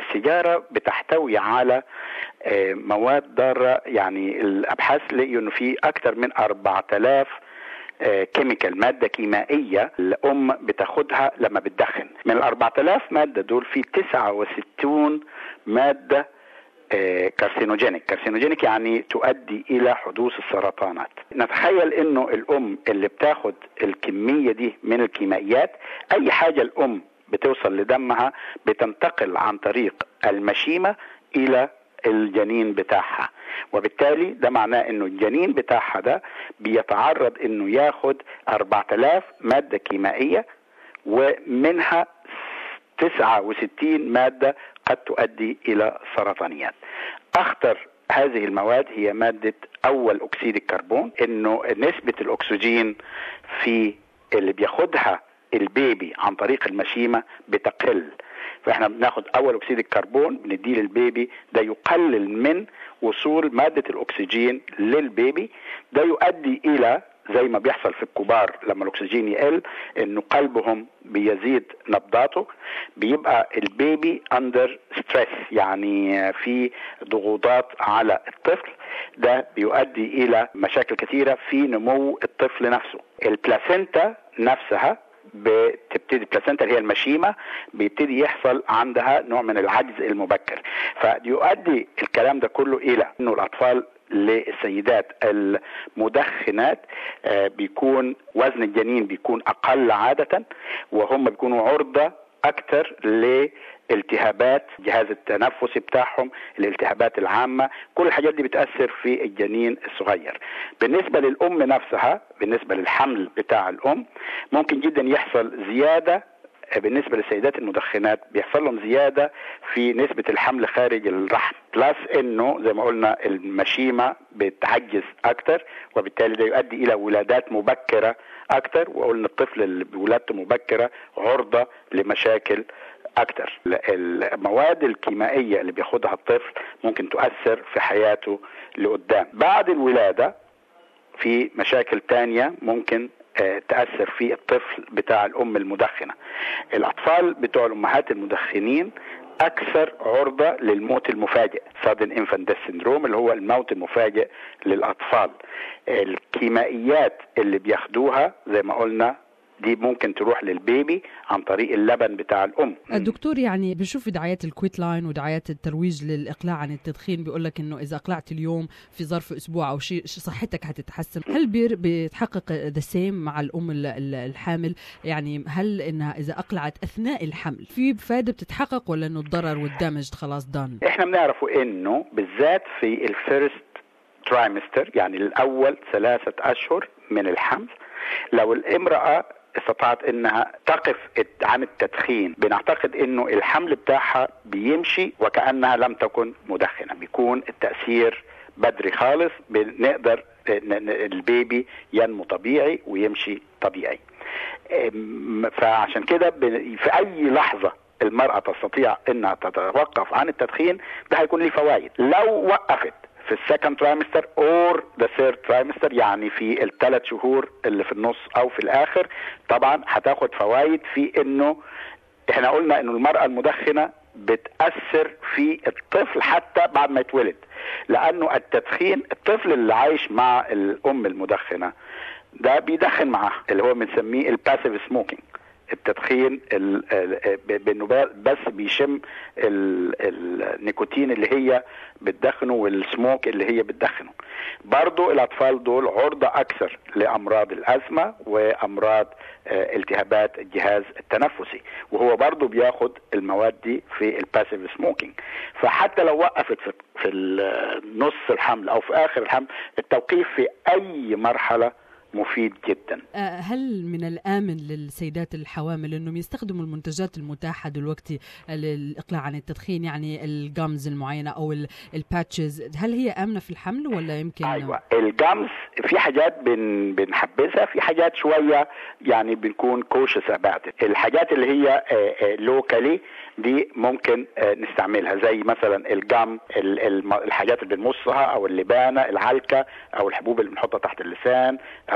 السيجاره بتحتوي على آه، مواد ضاره يعني الابحاث لقيوا انه في اكثر من 4000 كيميكال ماده كيميائيه الام بتاخدها لما بتدخن من ال 4000 ماده دول في 69 ماده كارسينوجينيك كارسينوجينيك يعني تؤدي الى حدوث السرطانات نتخيل انه الام اللي بتاخد الكميه دي من الكيميائيات اي حاجه الام بتوصل لدمها بتنتقل عن طريق المشيمه الى الجنين بتاعها وبالتالي ده معناه انه الجنين بتاعها ده بيتعرض انه ياخد 4000 ماده كيميائيه ومنها 69 ماده قد تؤدي الى سرطانيات اخطر هذه المواد هي مادة أول أكسيد الكربون إنه نسبة الأكسجين في اللي بياخدها البيبي عن طريق المشيمة بتقل فاحنا بناخد اول اكسيد الكربون بنديه للبيبي ده يقلل من وصول ماده الاكسجين للبيبي ده يؤدي الى زي ما بيحصل في الكبار لما الاكسجين يقل انه قلبهم بيزيد نبضاته بيبقى البيبي اندر ستريس يعني في ضغوطات على الطفل ده بيؤدي الى مشاكل كثيره في نمو الطفل نفسه البلاسينتا نفسها بتبتدي البلاسينتا اللي هي المشيمه بيبتدي يحصل عندها نوع من العجز المبكر فيؤدي الكلام ده كله الى انه الاطفال للسيدات المدخنات بيكون وزن الجنين بيكون اقل عاده وهم بيكونوا عرضه اكثر لالتهابات الجهاز التنفسي بتاعهم الالتهابات العامه كل الحاجات دي بتاثر في الجنين الصغير بالنسبه للام نفسها بالنسبه للحمل بتاع الام ممكن جدا يحصل زياده بالنسبه للسيدات المدخنات بيحصل لهم زياده في نسبه الحمل خارج الرحم بلس انه زي ما قلنا المشيمه بتعجز اكتر وبالتالي ده يؤدي الى ولادات مبكره اكتر وقلنا الطفل اللي بولادته مبكره عرضه لمشاكل اكتر المواد الكيميائيه اللي بياخدها الطفل ممكن تؤثر في حياته لقدام بعد الولاده في مشاكل تانية ممكن تأثر في الطفل بتاع الأم المدخنة الأطفال بتوع الأمهات المدخنين أكثر عرضة للموت المفاجئ sudden infant death syndrome اللي هو الموت المفاجئ للأطفال الكيميائيات اللي بياخدوها زي ما قلنا دي ممكن تروح للبيبي عن طريق اللبن بتاع الام الدكتور يعني بنشوف دعايات الكويت لاين ودعايات الترويج للاقلاع عن التدخين بيقول لك انه اذا اقلعت اليوم في ظرف اسبوع او شيء صحتك حتتحسن هل بير بيتحقق ذا سيم مع الام الحامل يعني هل انها اذا اقلعت اثناء الحمل في فائده بتتحقق ولا انه الضرر والدمج خلاص دان احنا بنعرفه انه بالذات في الفيرست ترايمستر يعني الاول ثلاثه اشهر من الحمل لو الامراه استطاعت انها تقف عن التدخين بنعتقد انه الحمل بتاعها بيمشي وكانها لم تكن مدخنه بيكون التاثير بدري خالص بنقدر البيبي ينمو طبيعي ويمشي طبيعي فعشان كده في اي لحظه المرأة تستطيع انها تتوقف عن التدخين ده هيكون له فوائد لو وقفت في السكند ترايمستر اور ذا ثيرد ترايمستر يعني في الثلاث شهور اللي في النص او في الاخر طبعا هتاخد فوائد في انه احنا قلنا انه المراه المدخنه بتاثر في الطفل حتى بعد ما يتولد لانه التدخين الطفل اللي عايش مع الام المدخنه ده بيدخن معاه اللي هو بنسميه الباسيف سموكينج التدخين بانه بس بيشم النيكوتين اللي هي بتدخنه والسموك اللي هي بتدخنه برضو الاطفال دول عرضة اكثر لامراض الازمة وامراض التهابات الجهاز التنفسي وهو برضو بياخد المواد دي في الباسيف سموكينج فحتى لو وقفت في نص الحمل او في اخر الحمل التوقيف في اي مرحله مفيد جدا هل من الآمن للسيدات الحوامل أنهم يستخدموا المنتجات المتاحة دلوقتي للإقلاع عن التدخين يعني الجامز المعينة أو الباتشز هل هي آمنة في الحمل ولا يمكن أيوة الجامز في حاجات بن بنحبذها في حاجات شوية يعني بنكون كوشس أبعد الحاجات اللي هي لوكالي دي ممكن نستعملها زي مثلا الجام الحاجات اللي بنمصها او اللبانه العلكه او الحبوب اللي بنحطها تحت اللسان او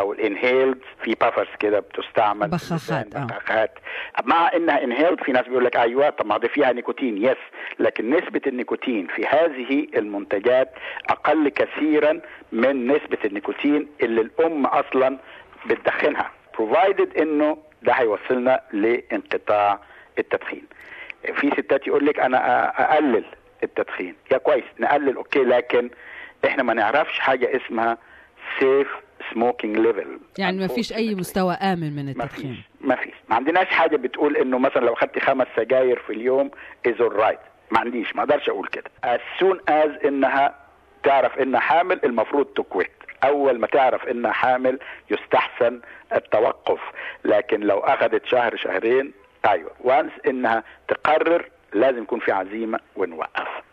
او الانهيلد في بافرز كده بتستعمل بخاخات اه بخاخات مع انها انهيلد في ناس بيقول لك ايوه طب ما دي فيها نيكوتين يس لكن نسبه النيكوتين في هذه المنتجات اقل كثيرا من نسبه النيكوتين اللي الام اصلا بتدخنها provided انه ده هيوصلنا لانقطاع التدخين في ستات يقول لك انا أ- اقلل التدخين يا كويس نقلل اوكي لكن احنا ما نعرفش حاجه اسمها سيف سموكينج ليفل يعني ما فيش اي مستوى امن من ما فيش التدخين ما فيش ما عندناش حاجه بتقول انه مثلا لو خدت خمس سجاير في اليوم از رايت ما عنديش ما اقدرش اقول كده as soon as انها تعرف انها حامل المفروض تكويت اول ما تعرف انها حامل يستحسن التوقف لكن لو اخذت شهر شهرين ايوه وانس انها تقرر لازم يكون في عزيمه ونوقف